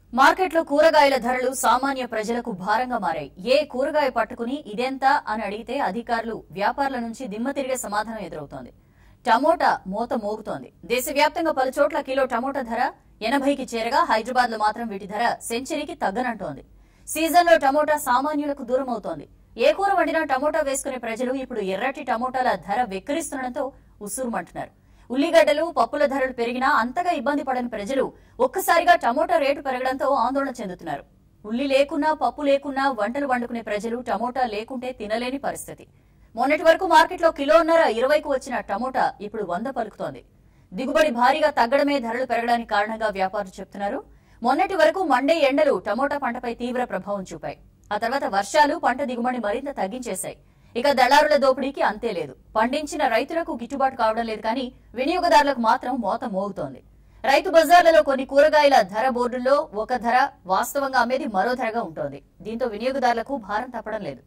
మార్కెట్లో కూరగాయల ధరలు సామాన్య ప్రజలకు భారంగా మారాయి ఏ కూరగాయ పట్టుకుని ఇదెంత అని అడిగితే అధికారులు వ్యాపారుల నుంచి దిమ్మ తిరిగే సమాధానం ఎదురవుతోంది టమోటా మూత మోగుతోంది దేశవ్యాప్తంగా పలు చోట్ల కిలో టమోటా ధర ఎనభైకి చేరగా హైదరాబాద్ లో మాత్రం వీటి ధర సెంచరీకి తగ్గనంటోంది సీజన్లో టమోటా సామాన్యులకు దూరం అవుతోంది ఏ కూర వండినా టమోటా వేసుకునే ప్రజలు ఇప్పుడు ఎర్రటి టమోటాల ధర వెక్కిరిస్తుండటంతో ఉస్సురుమంటున్నారు ఉల్లిగడ్డలు పప్పుల ధరలు పెరిగినా అంతగా ఇబ్బంది పడని ప్రజలు ఒక్కసారిగా టమోటా రేటు పెరగడంతో ఆందోళన చెందుతున్నారు ఉల్లి లేకున్నా పప్పు లేకున్నా వంటలు వండుకునే ప్రజలు టమోటా లేకుంటే తినలేని పరిస్థితి మొన్నటి వరకు మార్కెట్లో కిలోన్నర ఇరవైకు వచ్చిన టమోటా ఇప్పుడు వంద పలుకుతోంది దిగుబడి భారీగా తగ్గడమే ధరలు పెరగడానికి కారణంగా వ్యాపారులు చెప్తున్నారు మొన్నటి వరకు మండే ఎండలు టమోటా పంటపై తీవ్ర ప్రభావం చూపాయి ఆ తర్వాత వర్షాలు పంట దిగుబడి మరింత తగ్గించేశాయి ఇక దళారుల దోపిడీకి అంతే లేదు పండించిన రైతులకు గిట్టుబాటు కావడం లేదు కానీ వినియోగదారులకు మాత్రం మోత మోగుతోంది రైతు బజార్లలో కొన్ని కూరగాయల ధర బోర్డుల్లో ఒక ధర వాస్తవంగా అమ్మేది మరో ధరగా ఉంటోంది దీంతో వినియోగదారులకు భారం తప్పడం లేదు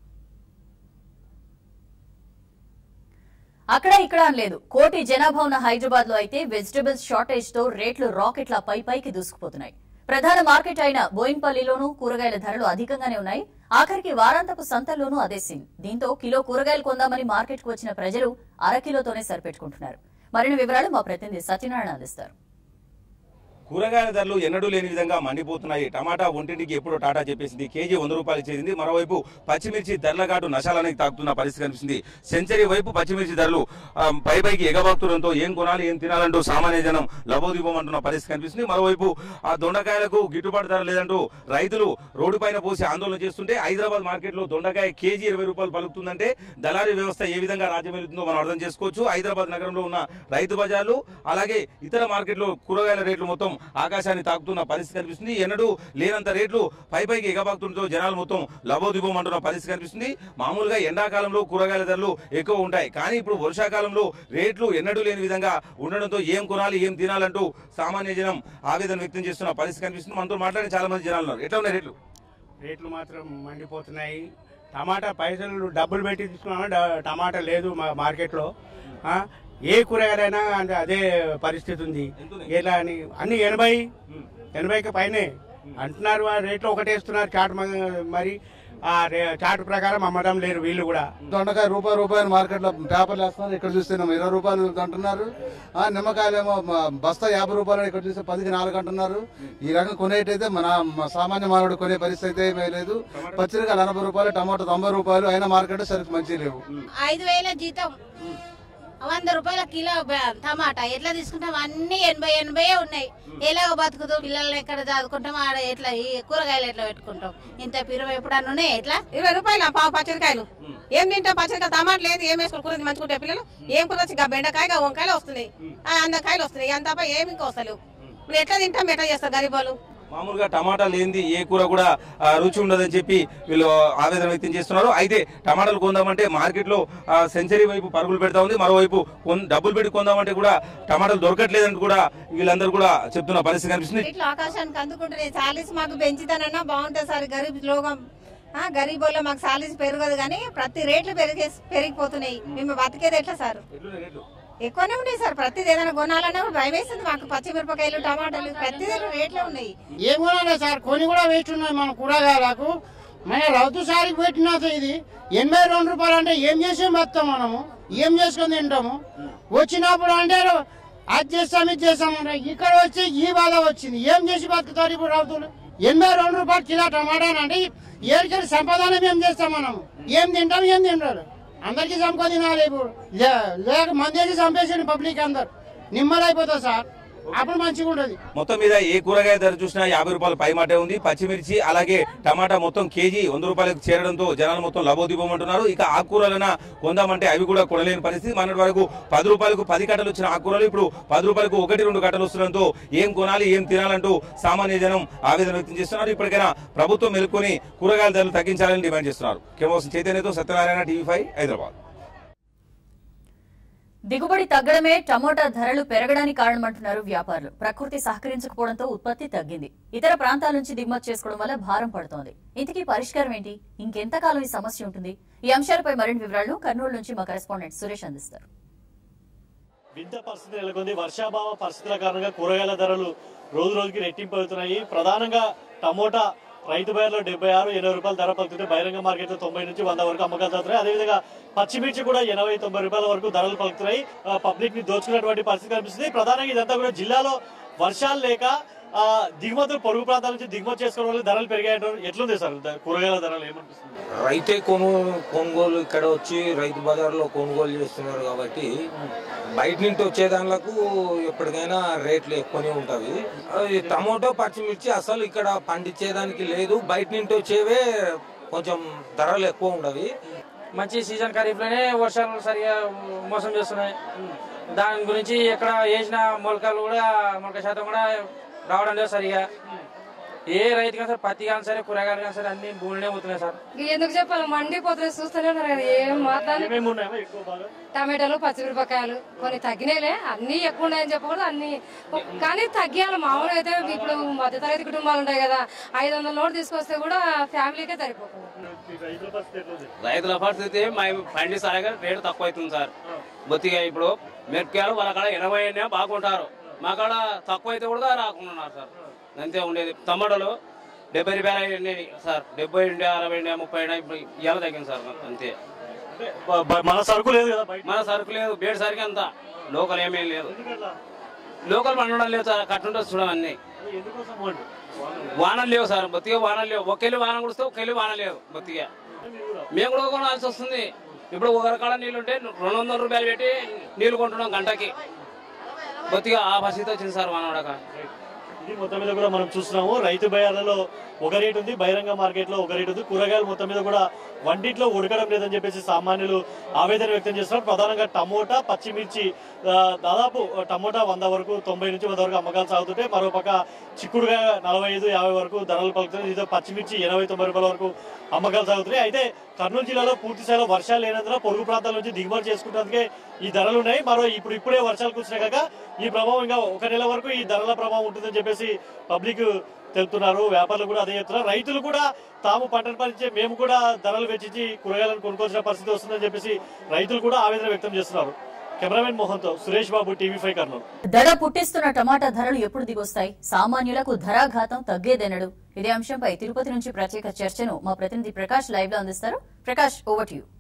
అక్కడ ఇక్కడ అని లేదు కోటి జనాభా ఉన్న హైదరాబాద్ లో అయితే వెజిటబుల్స్ షార్టేజ్ తో రేట్లు రాకెట్ల పై పైకి దూసుకుపోతున్నాయి ప్రధాన మార్కెట్ అయిన బోయిన్పల్లిలోనూ కూరగాయల ధరలు అధికంగానే ఉన్నాయి ఆఖరికి వారాంతపు సంతల్లోనూ అదే సీన్ దీంతో కిలో కూరగాయలు కొందామని మార్కెట్ కు వచ్చిన ప్రజలు అరకిలోతోనే సరిపెట్టుకుంటున్నారు మరిన్ని వివరాలు మా ప్రతినిధి సత్యనారాయణ అందిస్తారు కూరగాయల ధరలు ఎన్నడూ లేని విధంగా మండిపోతున్నాయి టమాటా ఒంటింటికి ఎప్పుడో టాటా చెప్పేసింది కేజీ వంద రూపాయలు చేరింది మరోవైపు పచ్చిమిర్చి ధరల ఘాటు నశాలానికి తాకుతున్న పరిస్థితి కనిపిస్తుంది సెంచరీ వైపు పచ్చిమిర్చి ధరలు ఆ, పై పైకి ఎగబాకుతుండటంతో ఏం కొనాలి ఏం తినాలంటూ సామాన్య జనం లబోదీపం అంటున్న పరిస్థితి కనిపిస్తుంది మరోవైపు ఆ దొండకాయలకు గిట్టుబాటు ధర లేదంటూ రైతులు రోడ్డు పైన పోసి ఆందోళన చేస్తుంటే హైదరాబాద్ మార్కెట్ లో దొండకాయ కేజీ ఇరవై రూపాయలు పలుకుతుందంటే దళారీ వ్యవస్థ ఏ విధంగా రాజ్యం వెళుతుందో మనం అర్థం చేసుకోవచ్చు హైదరాబాద్ నగరంలో ఉన్న రైతు బజార్లు అలాగే ఇతర మార్కెట్లో కూరగాయల రేట్లు మొత్తం ఆకాశాన్ని తాకుతున్న పరిస్థితి కనిపిస్తుంది ఎన్నడూ లేనంత రేట్లు పై పైకి ఎగబాకుతుండటంతో జనాలు మొత్తం లబోదిబం అంటున్న పరిస్థితి కనిపిస్తుంది మామూలుగా ఎండాకాలంలో కూరగాయల ధరలు ఎక్కువ ఉంటాయి కానీ ఇప్పుడు వర్షాకాలంలో రేట్లు ఎన్నడూ లేని విధంగా ఉండడంతో ఏం కొనాలి ఏం తినాలంటూ సామాన్య జనం ఆవేదన వ్యక్తం చేస్తున్న పరిస్థితి కనిపిస్తుంది మనతో మాట్లాడే చాలా మంది జనాలు ఉన్నారు ఎట్లా ఉన్నాయి రేట్లు రేట్లు మాత్రం మండిపోతున్నాయి టమాటా పైసలు డబ్బులు పెట్టి తీసుకున్నాము డ- టమాటా లేదు మా మార్కెట్లో ఆ, ఏ కూరగాయలైనా అంటే అదే పరిస్థితి ఉంది ఎలా అని అన్ని ఎనభై ఎనభైకి పైనే అంటున్నారు ఆ రేట్లు ఒకటేస్తున్నారు చాటు మ- మరి ఆ రే- చాటు ప్రకారం అమ్మడం లేరు వీళ్ళు కూడా దొండకాయ రూపాయి రూపాయలు మార్కెట్ లో పేపర్లు వేస్తున్నారు ఇక్కడ చూస్తున్నాం ఇరవై రూపాయలు అంటున్నారు ఆ నిమ్మకాయలేమో మ- బస్తా యాభై రూపాయలు ఇక్కడ చూస్తే పదికి నాలుగు అంటున్నారు ఈ రకం కొనేటైతే మన మ- సామాన్య మానవుడు కొనే పరిస్థితి అయితే ఏమీ లేదు పచ్చిరకాయలు ఎనభై రూపాయలు టమాటో తొంభై రూపాయలు అయినా మార్కెట్ సరికి మంచి లేవు ఐదు వేల జీతం వంద రూపాయల కిలో బ- టమాటా ఎట్లా తీసుకుంటాం అన్ని ఎనభై ఎనభై ఉన్నాయి ఎలాగో బతుకుతూ పిల్లల్ని ఎక్కడ చదువుకుంటాం ఆడ ఎట్లా ఈ కూరగాయలు ఎట్లా పెట్టుకుంటాం ఇంత పిరవ ఎప్పుడన్నా ఉన్నాయి ఎట్లా ఇరవై రూపాయలు పావు పచ్చడికాయలు ఏం తింటాం పచ్చడికాయలు టమాటా లేదు ఏం వేసుకుని కూర మంచుకుంటే పిల్లలు ఏం కూర వచ్చి గా బెండకాయ గా వంకాయలు వస్తున్నాయి ఆ అందకాయలు వస్తున్నాయి అంత తప్ప ఏమి ఇంకా వస్తలేవు ఇప్పుడు ఎట్లా తింటాం ఎట్లా చేస్తారు గరీబోలు మామూలుగా టమాటా లేనిది ఏ కూర కూడా ఆ, రుచి ఉండదని చెప్పి వీళ్ళు ఆవేదన వ్యక్తం చేస్తున్నారు అయితే టమాటాలు కొందామంటే మార్కెట్ లో ఆ, సెంచరీ వైపు పరుగులు పెడతా ఉంది మరోవైపు కొన్- డబ్బులు పెట్టి కొందామంటే కూడా టమాటాలు దొరకట్లేదని కూడా వీళ్ళందరూ కూడా చెప్తున్న పరిస్థితి కనిపిస్తుంది ఇట్లా ఆకాశానికి అందుకుంటున్నాయి సాలీస్ మాకు పెంచుతానన్నా బాగుంటుంది సార్ గరీబ్ లోకం ఆ గరీబోళ్ళ మాకు సాలీస్ పెరగదు కానీ ప్రతి రేట్లు పెరిగే పెరిగిపోతున్నాయి మేము బతికేది ఎట్లా సార్ ఎక్కువనే ఉన్నాయి సార్ ప్రతిది ఏదైనా కొనాలన్నా కూడా భయం వేస్తుంది మాకు పచ్చిమిరపకాయలు టమాటాలు ప్రతిదీ రేట్లే ఉన్నాయి ఏం కొనాలి సార్ కొన్ని కూడా వేస్ట్ ఉన్నాయి మన కూరగాయలకు మన రౌతు సారికి పెట్టినా ఇది ఎనభై రెండు రూపాయలు అంటే ఏం చేసి బతాం మనము ఏం చేసుకొని తింటాము వచ్చినప్పుడు అంటే అది చేస్తాం ఇది చేస్తాం అంటే ఇక్కడ వచ్చి ఈ బాధ వచ్చింది ఏం చేసి బతుకుతారు ఇప్పుడు రౌతులు ఎనభై రెండు రూపాయలు కిలో టమాటా అంటే ఏడికెళ్ళి సంపాదన ఏం చేస్తాం మనము ఏం తింటాం ఏం తింటారు అందరికీ చంపుకొని తినాలి ఇప్పుడు లే- లేక మంది చంపేసింది పబ్లిక్ అందరు నిమ్మలైపోతుంది సార్ అప్పుడు మంచిగా ఉంటుంది మొత్తం మీద ఏ కూరగాయ ధర చూసినా యాభై రూపాయల పై మాటే ఉంది పచ్చిమిర్చి అలాగే టమాటా మొత్తం కేజీ వంద రూపాయలకు చేరడంతో జనాలు మొత్తం లబోదిపోమంటున్నారు ఇక ఆకుకూరలైనా కొందామంటే అవి కూడా కొనలేని పరిస్థితి మొన్నటి వరకు పది రూపాయలకు పది కట్టలు వచ్చిన ఆకుకూరలు ఇప్పుడు పది రూపాయలకు ఒకటి రెండు కట్టలు వస్తుండడంతో ఏం కొనాలి ఏం తినాలంటూ సామాన్య జనం ఆవేదన వ్యక్తం చేస్తున్నారు ఇప్పటికైనా ప్రభుత్వం మెలుకొని కూరగాయల ధరలు తగ్గించాలని డిమాండ్ చేస్తున్నారు కెమోసం చైతన్యతో సత్యనారాయణ టీవీ ఫైవ్ హైదరాబాద్ దిగుబడి తగ్గడమే టమోటా ధరలు పెరగడానికి కారణమంటున్నారు వ్యాపారులు ప్రకృతి సహకరించకపోవడంతో ఉత్పత్తి తగ్గింది ఇతర ప్రాంతాల నుంచి దిగుమతి చేసుకోవడం వల్ల భారం పడుతోంది ఇంతకీ పరిష్కారం ఏంటి ఇంకెంతకాలం ఈ సమస్య ఉంటుంది ఈ అంశాలపై మరిన్ని వివరాలు కర్నూలు నుంచి మా కరెస్పాండెంట్ సురేష్ అందిస్తారు వింత పరిస్థితి నెలకొంది వర్షాభావ పరిస్థితుల కారణంగా కూరగాయల ధరలు రోజు రోజుకి రెట్టింపు అవుతున్నాయి ప్రధానంగా టమోటా రైతు బయర్లో డెబ్బై ఆరు ఎనభై రూపాయల ధర పలుకుతుంటే బహిరంగ మార్కెట్ లో తొంభై నుంచి వంద వరకు అమ్మకాలు జరుగుతున్నాయి అదేవిధంగా పచ్చిమిర్చి కూడా ఎనభై తొంభై రూపాయల వరకు ధరలు పలుకుతున్నాయి పబ్లిక్ ని దోచుకున్నటువంటి పరిస్థితి కనిపిస్తుంది ప్రధానంగా ఇదంతా కూడా జిల్లాలో వర్షాలు లేక ఆ, దిగుమతులు పొరుగు ప్రాంతాల నుంచి దిగుమతి చేసుకోవడం వల్ల ధరలు పెరిగాయంటారు ఎట్లుంది సార్ ద- కూరగాయల ధరలు ఏమనిపిస్తుంది రైతే కొను కొనుగోలు ఇక్కడ వచ్చి రైతు బజార్లో కొనుగోలు చేస్తున్నారు కాబట్టి బయట నుంచి వచ్చే దానిలకు ఎప్పటికైనా రేట్లు ఎక్కువనే ఉంటవి అది టమోటో పచ్చిమిర్చి అసలు ఇక్కడ పండించేదానికి లేదు బయట నుంచి వచ్చేవే కొంచెం ధరలు ఎక్కువ ఉండవి మంచి సీజన్ ఖరీఫ్లోనే వర్షాలు సరిగా మోసం చేస్తున్నాయి దాని గురించి ఎక్కడ వేసిన మొలకలు కూడా మొలక శాతం కూడా రావడం లేదు సరిగా ఏ రైతు కానీ సరే పత్తి కానీ సరే కూరగాయలు కానీ సరే అన్ని భూములనే పోతున్నాయి సార్ ఎందుకు చెప్పాలి మండిపోతుంది చూస్తూనే ఉన్నారు కదా ఏం మాట్లాడి ఏమేమి ఉన్నాయో ఎక్కువ బాగా టమాటాలు పచ్చిమిరపకాయలు కొన్ని తగ్గినాయిలే అన్ని ఎక్కువ ఉన్నాయని చెప్పకూడదు అన్ని కానీ తగ్గియాలి మామూలుగా అయితే ఇప్పుడు మధ్యతరగతి కుటుంబాలు ఉంటాయి కదా ఐదు వందల నోటు తీసుకొస్తే కూడా ఫ్యామిలీకే సరిపోతుంది రైతుల పరిస్థితి ఎట్లుంది రైతుల పరిస్థితి మేము పండిస్తానే రేటు తక్కువ అవుతుంది సార్ బొత్తిగా ఇప్పుడు మిరపకాయలు వాళ్ళ కాడ ఎనభై అయినా బాగుంటారు మా కాడ తక్కువ అయితే కూడా రాకున్నారు సార్ అంతే ఉండేది టమాటాలు డెబ్బై రూపాయలు అయినాయి సార్ డెబ్బై ఉండే అరవై ఉండే ముప్పై ఉండే ఇప్పుడు ఇవాళ తగ్గింది సార్ అంతే బ- బ- మన సరుకు లేదు కదా బయట మన సరుకు లేదు బేడి సరికి అంత లోకల్ ఏమీ లేదు లోకల్ పండడం లేదు సార్ కట్టుంటే చూడం అన్ని ఎందుకోసం వాళ్ళు? వానలు లేవు సార్ బొత్తిగా వానలు లేవు ఒకెళ్ళి వాన కుడిస్తే ఒకెళ్ళి వాన లేదు బొత్తిగా మేము కూడా కొనాల్సి వస్తుంది ఇప్పుడు ఒకరి కాడ నీళ్ళు ఉంటే రెండు వందల రూపాయలు పెట్టి నీళ్లు కొంటున్నాం గంటకి బొత్తిగా ఆ పరిస్థితి వచ్చింది సార్ వానవడక ఇది మొత్తం మీద కూడా మనం చూస్తున్నాము రైతు బయాలలో ఒక రేటు ఉంది బహిరంగ మార్కెట్ లో ఒక రేటు ఉంది కూరగాయలు మొత్తం మీద కూడా వంటింట్లో ఉడకడం లేదని చెప్పేసి సామాన్యులు ఆవేదన వ్యక్తం చేస్తున్నారు ప్రధానంగా టమోటా పచ్చిమిర్చి ఆ, దాదాపు టమోటా వంద వరకు తొంభై నుంచి వంద వరకు అమ్మకాలు సాగుతుంటే మరోపక్క చిక్కుడుగా నలభై ఐదు యాభై వరకు ధరలు పలుకుతున్నాయి ఇదో పచ్చిమిర్చి ఎనభై తొంభై రూపాయల వరకు అమ్మకాలు సాగుతున్నాయి అయితే కర్నూలు జిల్లాలో పూర్తి స్థాయిలో వర్షాలు లేనందున పొరుగు ప్రాంతాల నుంచి దిగుమతి చేసుకుంటే ఈ ధరలు ఉన్నాయి మరో ఇప్పుడు ఇప్పుడే వర్షాలు కూర్చున్నా కాక ఈ ప్రభావం ఇంకా ఒక నెల వరకు ఈ ధరల ప్రభావం ఉంటుందని చెప్పేసి పబ్లిక్ తెలుపుతున్నారు వ్యాపారులు కూడా అదే చెప్తున్నారు రైతులు కూడా తాము పంటను పండించే మేము కూడా ధరలు వెచ్చించి కూరగాయలను కొనుక్కోవాల్సిన పరిస్థితి వస్తుందని చెప్పేసి రైతులు కూడా ఆవేదన వ్యక్తం చేస్తున్నారు కెమెరామెన్ మోహన్ తో సురేష్ బాబు టీవీ ఫైవ్ కర్నూలు దడ పుట్టిస్తున్న టమాటా ధరలు ఎప్పుడు దిగొస్తాయి సామాన్యులకు ధరాఘాతం తగ్గేదెనడు ఇదే అంశంపై తిరుపతి నుంచి ప్రత్యేక చర్చను మా ప్రతినిధి ప్రకాష్ లైవ్ లో అందిస్తారు Prakash over to you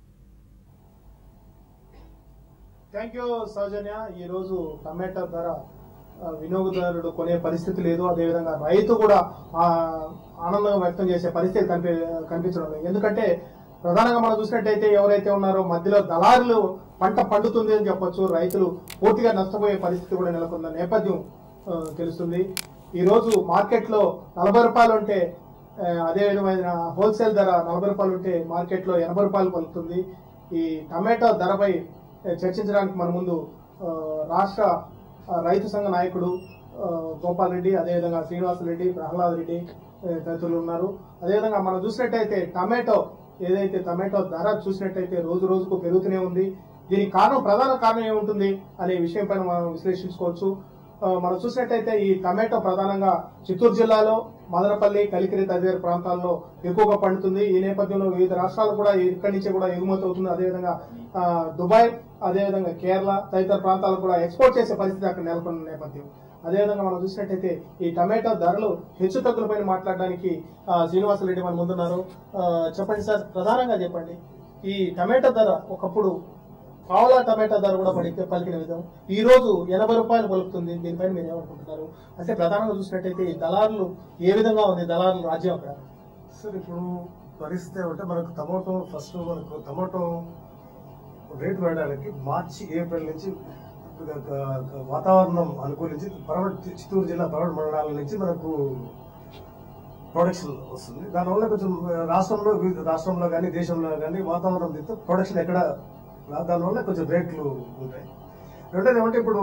thank you Soujanya ఈ రోజు టమాటా ధర ఆ, వినియోగదారుడు కొనే పరిస్థితి లేదు అదేవిధంగా రైతు కూడా ఆ, ఆనందం వ్యక్తం చేసే పరిస్థితి కనిపి కనిపించడం లేదు ఎందుకంటే ప్రధానంగా మనం చూసినట్టయితే ఎవరైతే ఉన్నారో మధ్యలో దళారులు పంట పండుతుంది అని చెప్పొచ్చు రైతులు పూర్తిగా నష్టపోయే పరిస్థితి కూడా నెలకొన్న నేపథ్యం ఆ, తెలుస్తుంది ఈ రోజు మార్కెట్ లో నలభై రూపాయలు ఉంటే ఆ, అదే విధమైన హోల్సేల్ ధర నలభై రూపాయలు ఉంటే మార్కెట్ లో ఎనభై రూపాయలు పలుకుతుంది ఈ టమాటో ధరపై ఆ, చర్చించడానికి మన ముందు ఆ, రాష్ట్ర ఆ, రైతు సంఘ నాయకుడు ఆ, గోపాల్ రెడ్డి అదేవిధంగా శ్రీనివాస్ రెడ్డి ప్రహ్లాద్ రెడ్డి ఆ, తదితరులు ఉన్నారు అదేవిధంగా మనం చూసినట్టయితే టమాటో ఏదైతే టమాటో ధర చూసినట్టయితే రోజు రోజుకు పెరుగుతూనే ఉంది దీనికి కారణం ప్రధాన కారణం ఏముంటుంది అనే విషయం పైన మనం విశ్లేషించుకోవచ్చు ఆ, మనం చూసినట్టయితే ఈ టమాటో ప్రధానంగా చిత్తూరు జిల్లాలో మదనపల్లి కలికిరి తదితర ప్రాంతాల్లో ఎక్కువగా పండుతుంది ఈ నేపథ్యంలో వివిధ రాష్ట్రాలు కూడా ఇక్కడి నుంచి కూడా ఎగుమతి అవుతుంది అదేవిధంగా ఆ, దుబాయ్ అదేవిధంగా కేరళ తదితర ప్రాంతాలకు కూడా ఎక్స్పోర్ట్ చేసే పరిస్థితి అక్కడ నెలకొన్న నేపథ్యం అదేవిధంగా మనం చూసినట్టయితే ఈ టమాటో ధరలు హెచ్చు తగ్గులపైన మాట్లాడడానికి ఆ, శ్రీనివాసరెడ్డి మన ముందున్నారు ఆ, చెప్పండి సార్ ప్రధానంగా చెప్పండి ఈ టమాటో ధర ఒకప్పుడు పావులా టమాటా ధర కూడా పలికి పలికిన విధం ఈ రోజు ఎనభై రూపాయలు పలుకుతుంది దీనిపైన మీరు ఏమనుకుంటున్నారు అంటే ప్రధానంగా చూసినట్టయితే ఈ దళారులు ఏ విధంగా ఉంది దళారుల రాజ్యం అక్కడ సార్ ఇప్పుడు పరిస్థితి ఏమంటే మనకు టమాటో ఫస్ట్ మనకు టమాటో రేటు వేయడానికి మార్చి ఏప్రిల్ నుంచి వాతావరణం అనుకూలించి పరవట్ చిత్తూరు జిల్లా పరవట్ మండలాల నుంచి మనకు ప్రొడక్షన్ వస్తుంది దానివల్ల కొంచెం రాష్ట్రంలో వివిధ రాష్ట్రంలో కానీ దేశంలో కానీ వాతావరణం తీస్తే ప్రొడక్షన్ ఎక్కడ రా- దానివల్ల కొంచెం రేట్లు ఉంటాయి రెండోది ఏమంటే ఇప్పుడు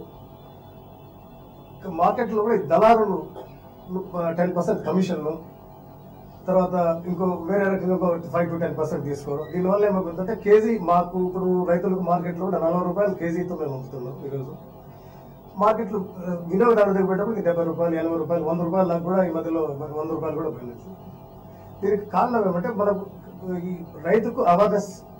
మార్కెట్లో కూడా ఈ దళారులు టెన్ పర్సెంట్ కమిషన్లు తర్వాత ఇంకో వేరే రకంగా ఇంకో ఫైవ్ టు టెన్ పర్సెంట్ తీసుకోవడం దీనివల్ల ఏమవుతుందంటే కేజీ మాకు ఇప్పుడు రైతులకు మార్కెట్లో నలభై రూపాయలు కేజీతో మేము అమ్ముతున్నాం ఈరోజు మార్కెట్లు ఆ, వినియోగదారుల దగ్గర పెట్టినప్పుడు డెబ్బై రూపాయలు ఎనభై రూపాయలు వంద రూపాయల దాకా కూడా ఈ మధ్యలో మరి వంద రూపాయలు కూడా పోయింది దీనికి కారణం ఏమంటే మనకు ఈ రైతుకు అవేర్నెస్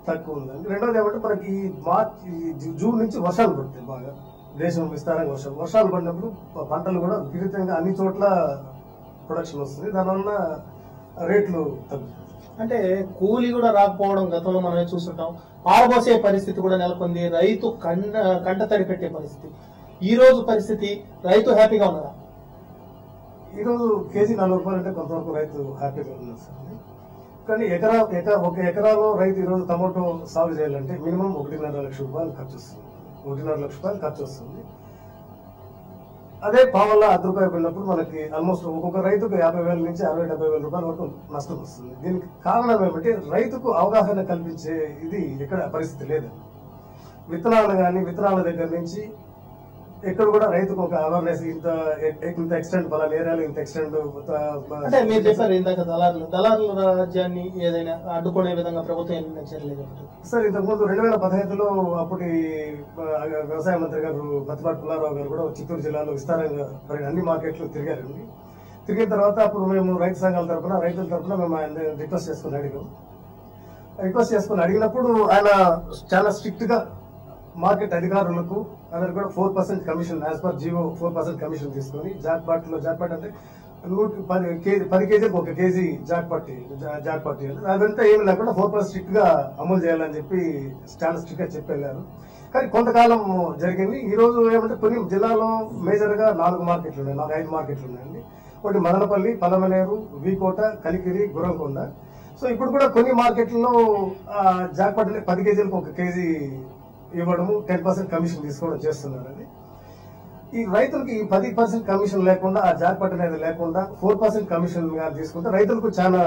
తక్కువ ఉందండి రెండోది ఏమంటే మనకి ఈ మార్చ్ ఈ జూ- జూన్ నుంచి వర్షాలు పడతాయి బాగా దేశం విస్తారంగా వర్షాలు వర్షాలు పడినప్పుడు ప- పంటలు కూడా విపరీతంగా అన్ని చోట్ల ప్రొడక్షన్ వస్తుంది దానివల్ల రేట్లు తగ్గుతాయి అంటే కూలి కూడా రాకపోవడం గతంలో మనమే చూస్తుంటాం పారబోసే పరిస్థితి కూడా నెలకొంది రైతు కండ కంట తడి పెట్టే పరిస్థితి ఈ రోజు పరిస్థితి రైతు హ్యాపీగా ఉన్నారా ఈ రోజు కేజీ నలభై రూపాయలు అంటే కొంతవరకు రైతు హ్యాపీగా ఉన్నారు సార్ కానీ ఎకరా ఎకరా ఒక ఎకరాలో రైతు ఈ రోజు టమాటో సాగు చేయాలంటే మినిమం ఒకటిన్నర లక్ష రూపాయలు ఖర్చు వస్తుంది ఒకటిన్నర లక్ష రూపాయలు ఖర్చు వస్తుంది అదే పావల్ల అర్ధ రూపాయలు వెళ్ళినప్పుడు మనకి ఆల్మోస్ట్ ఒక్కొక్క రైతుకు యాభై వేల నుంచి అరవై డెబ్బై వేల రూపాయల వరకు నష్టం వస్తుంది దీనికి కారణం ఏమంటే రైతుకు అవగాహన కల్పించే ఇది ఎక్కడ పరిస్థితి లేదు విత్తనాలు కానీ విత్తనాల దగ్గర నుంచి ఎక్కడ కూడా రైతుకు ఒక అవేర్నెస్ ఇంత ఇంత ఎక్స్టెంట్ పలానా ఏరియాలో ఇంత ఎక్స్టెంట్ అంటే మీరు చెప్పారు ఇందాక దళారులు దళారుల రాజ్యాన్ని ఏదైనా అడ్డుకునే విధంగా ప్రభుత్వం ఏమైనా చర్యలు సార్ ఇంతకుముందు రెండు వేల పదహైదులో అప్పటి ఆ, వ్యవసాయ మంత్రి గారు బతిపాటి పుల్లారావు గారు కూడా చిత్తూరు జిల్లాలో విస్తారంగా మరి అన్ని మార్కెట్లు తిరిగారండి తిరిగిన తర్వాత అప్పుడు మేము రైతు సంఘాల తరపున రైతుల తరపున మేము ఆయన రిక్వెస్ట్ చేసుకుని అడిగాం రిక్వెస్ట్ చేసుకుని అడిగినప్పుడు ఆయన చాలా స్ట్రిక్ట్ గా మార్కెట్ అధికారులకు అందరికి కూడా four percent commission as per GO four percent commission తీసుకొని జాక్పాట్ లో జాక్పాట్ అంటే నూట పది కేజీ పది కేజీలకు ఒక కేజీ జాక్పాట్ జాక్పాట్ అదంతా ఏమి లేకుండా ఫోర్ పర్సెంట్ స్ట్రిక్ట్ గా అమలు చేయాలని చెప్పి చాలా స్ట్రిక్ట్ గా చెప్పి వెళ్ళారు కానీ కొంతకాలం జరిగింది ఈ రోజు ఏమంటే కొన్ని జిల్లాలో మేజర్ గా నాలుగు మార్కెట్లు ఉన్నాయి నాలుగు ఐదు మార్కెట్లు ఉన్నాయండి ఒకటి మదనపల్లి పలమనేరు వీకోట కలికిరి గురంకొండ సో ఇప్పుడు కూడా కొన్ని మార్కెట్లలో జాక్పాట్ అంటే పది కేజీలకు ఒక కేజీ ఇవ్వడము టెన్ పర్సెంట్ కమిషన్ తీసుకోవడం చేస్తున్నారండి ఈ రైతులకి ఈ పది పర్సెంట్ కమిషన్ లేకుండా ఆ జాక్పాట్ అనేది లేకుండా ఫోర్ పర్సెంట్ కమిషన్ గా తీసుకుంటే రైతులకు చాలా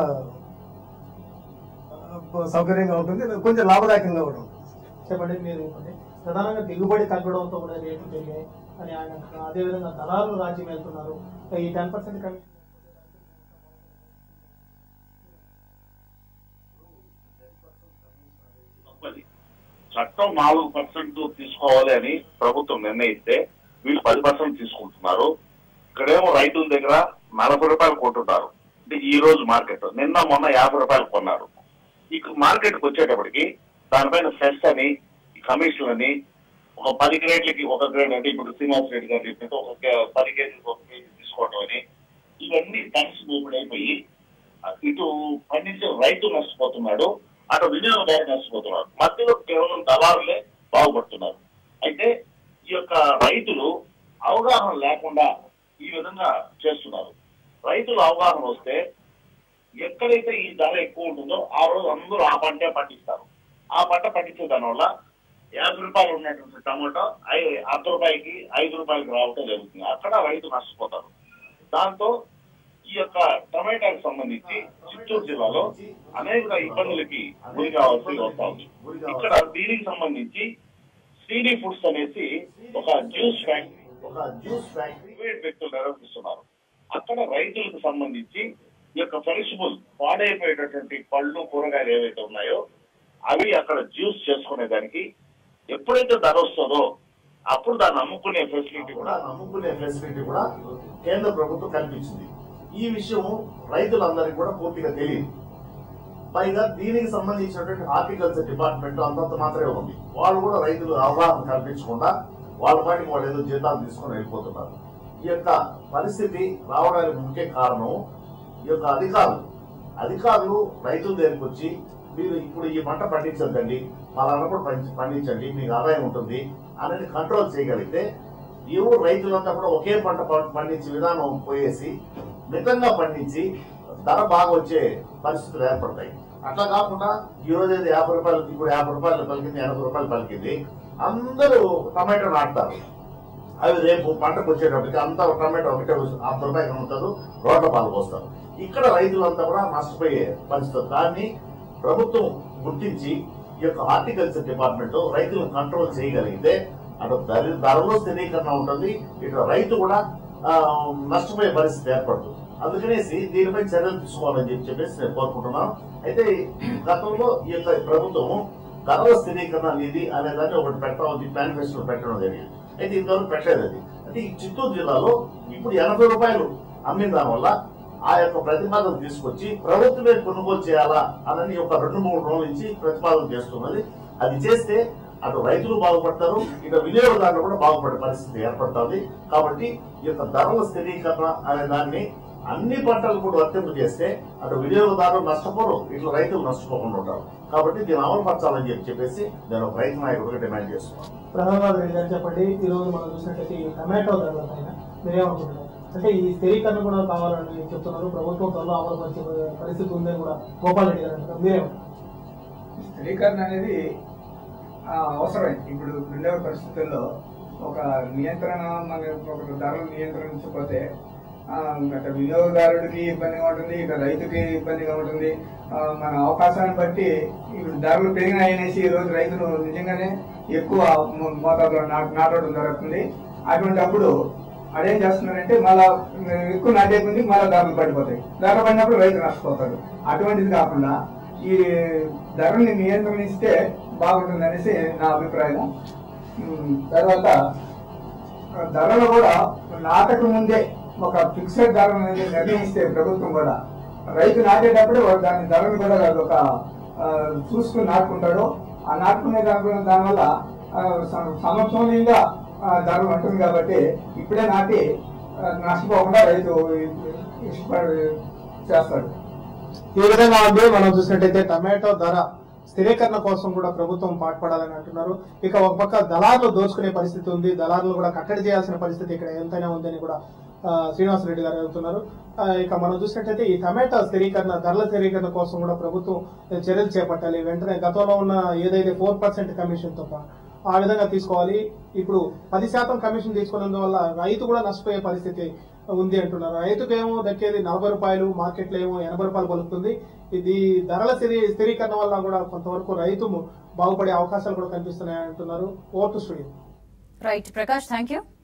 ఆ, సౌకర్యంగా ఉంటుంది కొంచెం లాభదాయకంగా కూడా ఉంటుంది చెప్పండి మీరు అంటే ప్రధానంగా దిగుబడి తగ్గడంతో కూడా రేట్లు పెరిగాయి అని ఆయన అంటున్నారు. అదేవిధంగా దళారులు రాజ్యం వెళ్తున్నారు ఈ టెన్ పర్సెంట్ కమిషన్ తప్పది చట్టం నాలుగు పర్సెంట్ తీసుకోవాలి అని ప్రభుత్వం నిర్ణయిస్తే వీళ్ళు పది పర్సెంట్ తీసుకుంటున్నారు ఇక్కడేమో రైతుల దగ్గర నలభై రూపాయలు కొంటున్నారు అంటే ఈ రోజు మార్కెట్ నిన్న మొన్న యాభై రూపాయలు కొన్నారు ఇక మార్కెట్ కి వచ్చేటప్పటికి దానిపైన సెస్ అని ఈ కమిషన్ అని ఒక పది గ్రేడ్లకి ఒక గ్రేడ్ అంటే ఇప్పుడు శ్రీనివాస్ రెడ్డి గారు చెప్పినట్టు ఒక కే- పది కేజీకి ఒక కేజీ తీసుకోవడం అని ఇవన్నీ కలిసి మూపుడు అయిపోయి ఇటు పండించే రైతు నష్టపోతున్నాడు అటు వినియోగదారు నష్టపోతున్నాడు మధ్యలో కేవలం దళారులే బాగుపడుతున్నారు అయితే ఈ యొక్క రైతులు అవగాహన లేకుండా ఈ విధంగా చేస్తున్నారు రైతులు అవగాహన వస్తే ఎక్కడైతే ఈ ధర ఎక్కువ ఉంటుందో ఆ రోజు అందరూ ఆ పంటే పండిస్తారు ఆ పంట పండించే దానివల్ల యాభై రూపాయలు ఉన్నటువంటి టమాటో ఐ- అర్ధ రూపాయికి ఐదు రూపాయలకి రావటం జరుగుతుంది అక్కడ రైతు నష్టపోతారు దాంతో ఈ యొక్క టమాటాకి సంబంధించి చిత్తూరు జిల్లాలో అనేక ఇబ్బందులకి గురి కావాల్సి వస్తా ఉంది ఇక్కడ దీనికి సంబంధించి సిడి ఫుడ్స్ అనేసి ఒక జ్యూస్ ఫ్యాక్టరీ ఒక జ్యూస్ ఫ్యాక్టరీ ప్రైవేట్ వ్యక్తులు నిర్వహిస్తున్నారు అక్కడ రైతులకు సంబంధించి ఈ యొక్క పెరిషబుల్ పాడైపోయేటటువంటి పళ్ళు కూరగాయలు ఏవైతే ఉన్నాయో అవి అక్కడ జ్యూస్ చేసుకునే దానికి ఎప్పుడైతే ధర వస్తుందో అప్పుడు దాన్ని అమ్ముకునే ఫెసిలిటీ కూడా అమ్ముకునే ఫెసిలిటీ కూడా కేంద్ర ప్రభుత్వం కల్పించింది ఈ విషయం రైతులందరికీ కూడా పూర్తిగా తెలియదు పైగా దీనికి సంబంధించినటువంటి హార్టికల్చర్ డిపార్ట్మెంట్ అంతంత మాత్రమే ఉంది వాళ్ళు కూడా రైతులు అవగాహన కల్పించకుండా వాళ్ళ పాటికి వాళ్ళు ఏదో జీతాలు తీసుకొని వెళ్ళిపోతున్నారు ఈ యొక్క పరిస్థితి రావడానికి ముఖ్య కారణం ఈ యొక్క అధికారులు అధికారులు రైతుల దగ్గరికి వచ్చి మీరు ఇప్పుడు ఈ పంట పండించద్దండి పలానప్పుడు పండి- పండించండి మీకు ఆదాయం ఉంటుంది అనేది కంట్రోల్ చేయగలిగితే ఈ ఊరు రైతులంతా కూడా ఒకే పంట ప- పండించే విధానం పోయేసి మితంగా పండించి ధర బాగా వచ్చే పరిస్థితులు ఏర్పడతాయి అట్లా కాకుండా ఈ రోజు అయితే యాభై రూపాయలు ఇప్పుడు యాభై రూపాయలు పలికింది ఎనభై రూపాయలు పలికింది అందరూ టమాటో నాటుతారు అవి రేపు పంటకు వచ్చేటప్పటికి అంతా టమాటో ఒకటే వస్తుంది. అర్ధ రూపాయలు అమ్ముతారు రోడ్ల పాలు పోస్తారు ఇక్కడ రైతులంతా కూడా నష్టపోయే పరిస్థితి దాన్ని ప్రభుత్వం గుర్తించి ఈ యొక్క హార్టికల్చర్ డిపార్ట్మెంట్ రైతులను కంట్రోల్ చేయగలిగితే అటు ధర ధరలో స్థిరీకరణ ఉంటుంది ఇటు రైతు కూడా ఆ, నష్టపోయే పరిస్థితి ఏర్పడుతుంది అందుకనేసి దీనిపై చర్యలు తీసుకోవాలని చెప్పి చెప్పేసి నేను కోరుకుంటున్నాను అయితే గతంలో ఈ యొక్క ప్రభుత్వం ధరల స్థిరీకరణ నిధి అనే దాన్ని ఒకటి పెట్టడం మేనిఫెస్టో పెట్టడం జరిగింది అయితే ఇంతవరకు పెట్టలేదు అది అంటే ఈ చిత్తూరు జిల్లాలో ఇప్పుడు ఎనభై రూపాయలు అమ్మిన దాని వల్ల ఆ యొక్క ప్రతిపాదన తీసుకొచ్చి ప్రభుత్వమే కొనుగోలు చేయాలా అని ఒక రెండు మూడు రోజుల నుంచి ప్రతిపాదన చేస్తున్నది అది చేస్తే అటు రైతులు బాగుపడతారు ఇక వినియోగదారులు కూడా బాగుపడే పరిస్థితి ఏర్పడుతుంది కాబట్టి ఈ యొక్క ధరల స్థిరీకరణ అనే దాన్ని అన్ని పంటలు కూడా వర్తింపు చేస్తే అటు వినియోగదారులు నష్టపోరు ఇట్లా రైతులు నష్టపోకుండా ఉంటారు కాబట్టి దీన్ని అమలు పరచాలని చెప్పి చెప్పేసి నేను ఒక రైతు నాయకుడిగా డిమాండ్ చేస్తున్నాను ప్రధానమంత్రి రెడ్డి గారు చెప్పండి ఈ రోజు మనం చూసినట్లయితే ఈ టమాటో ధరల పైన మీరేమనుకుంటున్నారు అంటే ఈ స్థిరీకరణ కూడా కావాలని చెప్తున్నారు ప్రభుత్వం త్వరలో అమలు పరిచే పరిస్థితి ఉందని కూడా గోపాల్ రెడ్డి గారు అంటున్నారు మీరేమంటారు స్థిరీకరణ అనేది ఆ, అవసరమే ఇప్పుడు రెండవ పరిస్థితుల్లో ఒక నియంత్రణ మన ఒక ధరలు నియంత్రించకపోతే ఆ, అటు వినియోగదారుడికి ఇబ్బందిగా ఉంటుంది ఇక రైతుకి ఇబ్బందిగా ఉంటుంది ఆ, మన అవకాశాన్ని బట్టి ఇప్పుడు ధరలు పెరిగినాయి అనేసి ఈ రోజు రైతులు నిజంగానే ఎక్కువ మో- మోతాదులో నాటు నాటడం జరుగుతుంది అటువంటి అప్పుడు అదేం చేస్తున్నారంటే మళ్ళా ఎక్కువ నాటే కొద్ది మళ్ళా ధరలు పడిపోతాయి ధరలు పడినప్పుడు రైతు నష్టపోతాడు అటువంటిది కాకుండా ఈ ధరని నియంత్రణిస్తే బాగుంటుంది అనేసి నా అభిప్రాయం ఉమ్, తర్వాత ఆ, ధరలు కూడా నాటక ముందే ఒక ఫిక్స్డ్ ధర అనేది నిర్ణయిస్తే ప్రభుత్వం కూడా రైతు నాటేటప్పుడు వాడు దాని ధరను కూడా ఒక ఆ, చూసుకుని నాటుకుంటాడు ఆ నాటుకునే దాని దానివల్ల ఆ, సమ- సమతుల్యంగా ఆ, ధర ఉంటుంది కాబట్టి ఇప్పుడే నాటి ఆ, నష్టపోకుండా రైతు ఇష్టపడి చేస్తాడు ఈ విధంగా ఉంది మనం చూసినట్టయితే టమాటో ధర స్థిరీకరణ కోసం కూడా ప్రభుత్వం పాటుపడాలని అంటున్నారు ఇక ఒక పక్క దళారులు దోచుకునే పరిస్థితి ఉంది దళారులు కూడా కట్టడి చేయాల్సిన పరిస్థితి ఇక్కడ ఎంతైనా ఉందని కూడా ఆ, శ్రీనివాస్ రెడ్డి గారు అడుగుతున్నారు ఆ, ఇక మనం చూసినట్టయితే ఈ టమాటా స్థిరీకరణ ధరల స్థిరీకరణ కోసం కూడా ప్రభుత్వం చర్యలు చేపట్టాలి వెంటనే గతంలో ఉన్న ఏదైతే ఫోర్ పర్సెంట్ కమిషన్ తో పా- ఆ విధంగా తీసుకోవాలి ఇప్పుడు పది శాతం కమిషన్ తీసుకున్నందువల్ల రైతు కూడా నష్టపోయే పరిస్థితి ఉంది అంటున్నారు రైతుకు ఏమో దక్కేది నలభై రూపాయలు మార్కెట్లో ఏమో ఎనభై రూపాయలు పలుకుతుంది ఇది ధరల స్థిరీ స్థిరీకరణ వల్ల కూడా కొంతవరకు రైతు బాగుపడే అవకాశాలు కూడా కనిపిస్తున్నాయి అంటున్నారు ఓటు studio right Prakash thank you